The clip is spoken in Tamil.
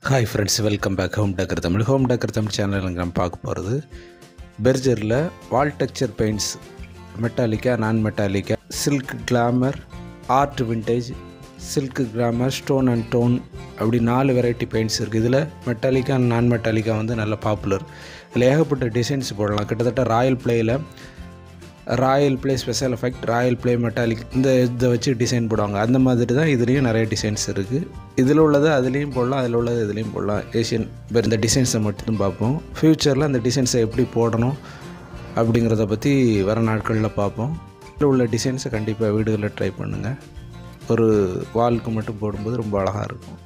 hi friends welcome back home decor Tamil home decor Tamil சேனலுக்கு நம்ம பார்க்க போகிறது பெர்ஜரில் வால் டெக்ஸ்சர் பெயிண்ட்ஸ் மெட்டாலிக்கா நான் Metallica silk glamour art vintage silk glamour stone and tone அப்படி நாலு வெரைட்டி பெயிண்ட்ஸ் இருக்குது இதில் மெட்டாலிக்கா நான் மெட்டாலிக்கா வந்து நல்ல பாப்புலர் இதில் ஏகப்பட்ட டிசைன்ஸ் போடலாம் கிட்டத்தட்ட ராயல் பிளேயில் royal play special effect royal play metallic இந்த இதை வச்சு டிசைன் போடுவாங்க அந்த மாதிரி தான் இதுலேயும் நிறைய டிசைன்ஸ் இருக்குது இதில் உள்ளது அதுலேயும் போடலாம் அதில் உள்ளது இதுலேயும் போடலாம் ஏஷியன் வேறு இந்த டிசைன்ஸை மட்டும் பார்ப்போம் ஃப்யூச்சரில் அந்த டிசைன்ஸை எப்படி போடணும் அப்படிங்கிறத பற்றி வர நாட்களில் பார்ப்போம் இதில் உள்ள டிசைன்ஸை கண்டிப்பாக வீடுகளில் ட்ரை பண்ணுங்கள் ஒரு வாலுக்கு மட்டும் போடும்போது ரொம்ப அழகாக இருக்கும்